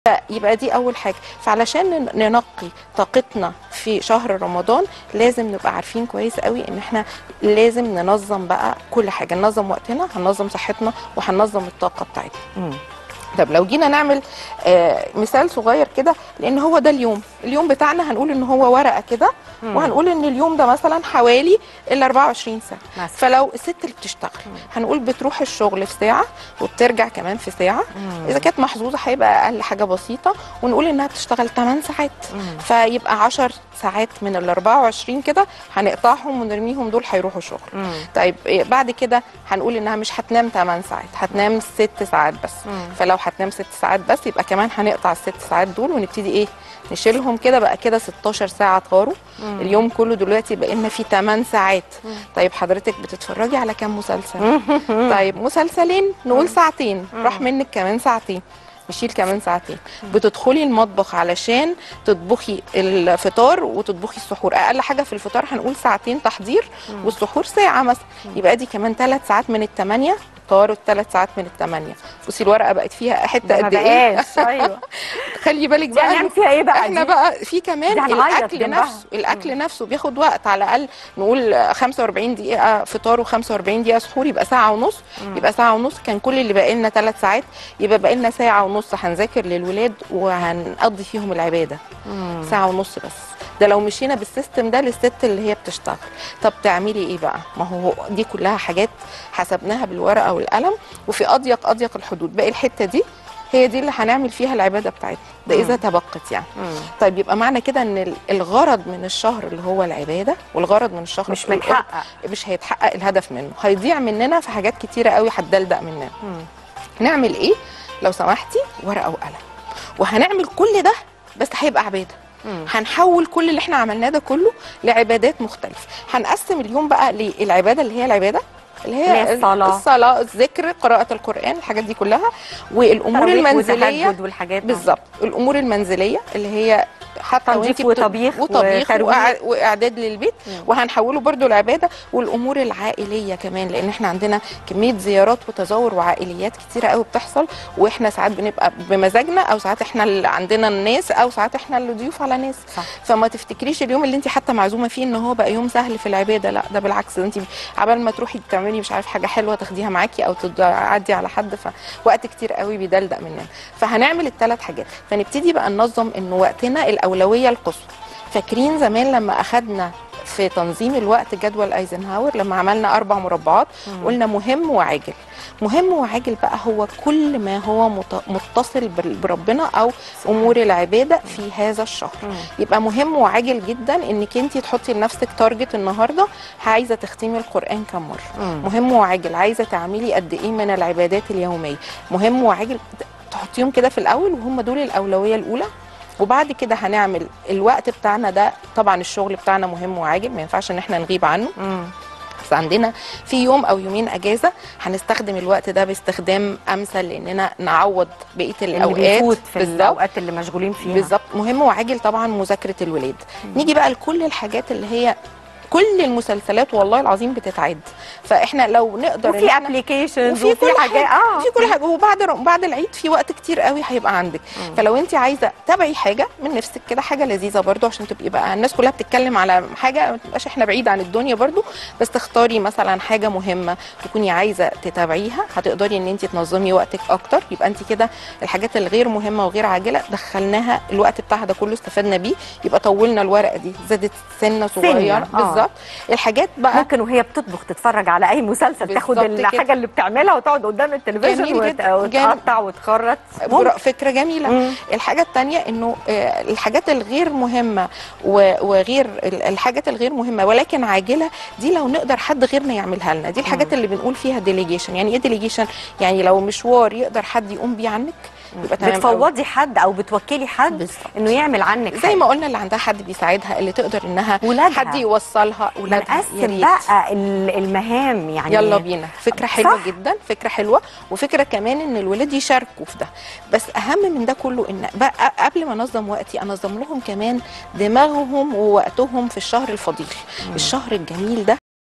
يبقى دي اول حاجه فعلشان ن- ننقي طاقتنا في شهر رمضان لازم نبقى عارفين كويس قوي ان احنا لازم ننظم بقى كل حاجه ننظم وقتنا هننظم صحتنا وهننظم الطاقه بتاعتنا مم. طب لو جينا نعمل آه مثال صغير كده لان هو ده اليوم اليوم بتاعنا هنقول ان هو ورقه كده مم. وهنقول ان اليوم ده مثلا حوالي ال 24 ساعه مثلا. فلو الست اللي بتشتغل هنقول بتروح الشغل في ساعه وبترجع كمان في ساعه مم. اذا كانت محظوظه هيبقى اقل حاجه بسيطه ونقول انها بتشتغل 8 ساعات مم. فيبقى 10 ساعات من ال 24 كده هنقطعهم ونرميهم دول هيروحوا شغل مم. طيب إيه بعد كده هنقول انها مش هتنام 8 ساعات هتنام 6 ساعات بس مم. فلو هتنام 6 ساعات بس يبقى كمان هنقطع الست ساعات دول ونبتدي ايه نشيلهم كده بقى كده 16 ساعه طاروا مم. اليوم كله دلوقتي بقى لنا فيه 8 ساعات طيب حضرتك بتتفرجي على كام مسلسل طيب مسلسلين نقول ساعتين راح منك كمان ساعتين نشيل كمان ساعتين بتدخلي المطبخ علشان تطبخي الفطار وتطبخي السحور اقل حاجه في الفطار هنقول ساعتين تحضير والسحور ساعه مثلا يبقى دي كمان ثلاث ساعات من الثمانيه طاروا الثلاث ساعات من الثمانيه بصي الورقه بقت فيها حته ده ما قد ايه بقاش ايوه خلي بالك دي بقى هنعمل فيها ايه بقى احنا دي؟ بقى في كمان دي هنعيط الاكل جنبها. نفسه الاكل نفسه بياخد وقت على الاقل نقول 45 دقيقه فطار و45 دقيقه سحور يبقى ساعه ونص يبقى ساعه ونص كان كل اللي باقي لنا ثلاث ساعات يبقى باقي لنا ساعه ونص هنذاكر للولاد وهنقضي فيهم العباده مم. ساعه ونص بس ده لو مشينا بالسيستم ده للست اللي هي بتشتغل طب تعملي ايه بقى ما هو دي كلها حاجات حسبناها بالورقه والقلم وفي اضيق اضيق الحدود باقي الحته دي هي دي اللي هنعمل فيها العباده بتاعتنا ده اذا تبقت يعني مم. طيب يبقى معنى كده ان ال- الغرض من الشهر اللي هو العباده والغرض من الشهر مش اللي- متحقق مش هيتحقق الهدف منه هيضيع مننا في حاجات كتيره قوي هتدلدق مننا مم. نعمل ايه لو سمحتي ورقه وقلم وهنعمل كل ده بس هيبقى عباده مم. هنحول كل اللي احنا عملناه ده كله لعبادات مختلفه هنقسم اليوم بقى للعباده اللي هي العباده اللي اللي هي هي الصلاة. الصلاه الذكر قراءه القران الحاجات دي كلها والامور تراويح المنزليه وتهجد والحاجات دي. بالظبط الامور المنزليه اللي هي حتى تنظيف وانتي بت- وطبيخ وطبيخ وترويق. وإع- واعداد للبيت وهنحوله برضو العباده والامور العائليه كمان لان احنا عندنا كميه زيارات وتزاور وعائليات كتيره قوي بتحصل واحنا ساعات بنبقى بمزاجنا او ساعات احنا اللي عندنا الناس او ساعات احنا اللي ضيوف على ناس صح. فما تفتكريش اليوم اللي انت حتى معزومه فيه ان هو بقى يوم سهل في العباده لا ده بالعكس ده انت عبال ما تروحي تعملي مش عارف حاجه حلوه تاخديها معاكي او تعدي على حد فوقت كتير قوي بيدلدق مننا فهنعمل الثلاث حاجات فنبتدي بقى ننظم ان وقتنا الاولويه القصوى فاكرين زمان لما اخدنا في تنظيم الوقت جدول ايزنهاور لما عملنا اربع مربعات قلنا مهم وعاجل مهم وعاجل بقى هو كل ما هو مت- متصل بال- بربنا او امور العباده في هذا الشهر مم. يبقى مهم وعاجل جدا انك انت تحطي لنفسك تارجت النهارده عايزه تختمي القران كم مره مم. مهم وعاجل عايزه تعملي قد ايه من العبادات اليوميه مهم وعاجل تحطيهم كده في الاول وهم دول الاولويه الاولى وبعد كده هنعمل الوقت بتاعنا ده طبعا الشغل بتاعنا مهم وعاجل ما ينفعش ان احنا نغيب عنه مم. بس عندنا في يوم او يومين اجازه هنستخدم الوقت ده باستخدام امثل لاننا نعوض بقيه اللي الاوقات بيفوت في بالظبط الاوقات اللي مشغولين فيها بالظبط مهم وعاجل طبعا مذاكره الولاد نيجي بقى لكل الحاجات اللي هي كل المسلسلات والله العظيم بتتعد فاحنا لو نقدر إن وفي إحنا- ابلكيشنز وفي وفي كل حاجات حاجه اه في كل حاجه وبعد بعد العيد في وقت كتير قوي هيبقى عندك فلو انت عايزه تابعي حاجه من نفسك كده حاجه لذيذه برضو عشان تبقي بقى الناس كلها بتتكلم على حاجه ما تبقاش احنا بعيد عن الدنيا برضو بس تختاري مثلا حاجه مهمه تكوني عايزه تتابعيها هتقدري ان انت تنظمي وقتك اكتر يبقى انت كده الحاجات الغير مهمه وغير عاجله دخلناها الوقت بتاعها ده كله استفدنا بيه يبقى طولنا الورقه دي زادت سنه صغيره آه. بالظبط الحاجات بقى ممكن وهي بتطبخ تتفرج على اي مسلسل تاخد بالظبط كده. الحاجه اللي بتعملها وتقعد قدام التلفزيون جميل وت- جدا. وتقطع وتخرط برا- ممكن. فكره جميله مم. الحاجه الثانيه انه آه، الحاجات الغير مهمه و- وغير ال- الحاجات الغير مهمه ولكن عاجله دي لو نقدر حد غيرنا يعملها لنا دي الحاجات اللي بنقول فيها ديليجيشن يعني ايه ديليجيشن يعني لو مشوار يقدر حد يقوم بيه عنك يبقى تمام أوي. بتفوضي حد او بتوكلي حد بالظبط. انه يعمل عنك زي حاجة. ما قلنا اللي عندها حد بيساعدها اللي تقدر انها ولادها. حد يوصلها ولادها يا بنقسم ريت. بقى ال- المهام يعني يلا بينا فكره حلوه صح. جدا فكره حلوه وفكره كمان ان الولاد يشاركوا في ده بس اهم من ده كله ان بقى قبل ما انظم وقتي انظم لهم كمان دماغهم ووقتهم في الشهر الفضيل الشهر الجميل ده